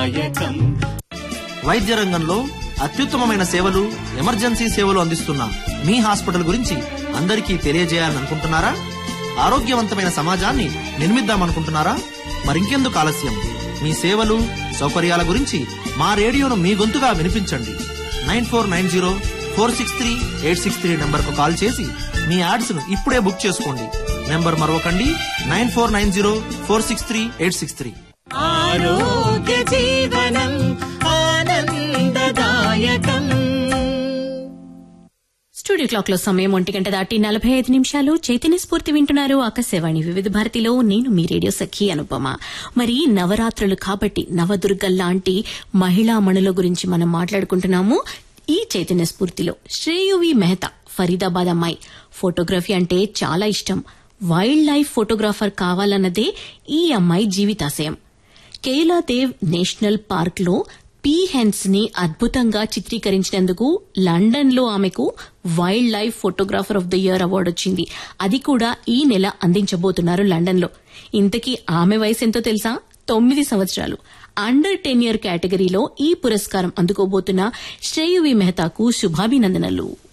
ఆనందదాయకం వైద్య రంగంలో అత్యుత్తమమైన సేవలు ఎమర్జెన్సీ సేవలు అందిస్తున్న మీ హాస్పిటల్ గురించి అందరికీ తెలియజేయాలని అనుకుంటున్నారా ఆరోగ్యవంతమైన సమాజాన్ని నిర్మిద్దామనుకుంటున్నారా మరింకెందుకు ఆలస్యం మీ సేవలు సౌకర్యాల గురించి మా రేడియోను మీ గొంతుగా వినిపించండి nine four nine zero four six three eight six three నంబర్కు కాల్ చేసి మీ యాడ్స్ ను ఇప్పుడే బుక్ చేసుకోండి నెంబర్ మరొకండి nine four nine zero four six three eight six three ఆరోగ్య జీవనం ఆనందదాయకం స్టూడియో క్లాక్ లో సమయం ఒంటి గంట దాటి నలభై ఐదు నిమిషాలు చైతన్య స్ఫూర్తి వింటున్నారు ఆకాశవాణి వివిధ భారతిలో నేను మీ రేడియో సఖి అనుపమ మరి నవరాత్రులు కాబట్టి నవదుర్గల్లాంటి మహిళా మణుల గురించి మనం మాట్లాడుకుంటున్నాము ఈ చైతన్య స్ఫూర్తిలో శ్రేయువి మెహతా ఫరీదాబాద్ అమ్మాయి ఫోటోగ్రఫీ అంటే చాలా ఇష్టం వైల్డ్ లైఫ్ ఫోటోగ్రాఫర్ కావాలన్నదే ఈ అమ్మాయి జీవితాశయం కేలాదేవ్ నేషనల్ పార్క్ లో పీహెన్స్ ని అద్భుతంగా చిత్రీకరించినందుకు లండన్ లో ఆమెకు wildlife photographer of the year award వచ్చింది అది కూడా ఈ నెల అందించబోతున్నారు లండన్ లో ఇంతకీ ఆమె వయసు ఎంతో తెలుసా తొమ్మిది సంవత్సరాలు అండర్ టెన్ ఇయర్ కేటగిరీలో ఈ పురస్కారం అందుకోబోతున్న శ్రేయువి మెహతాకు శుభాభినందనలు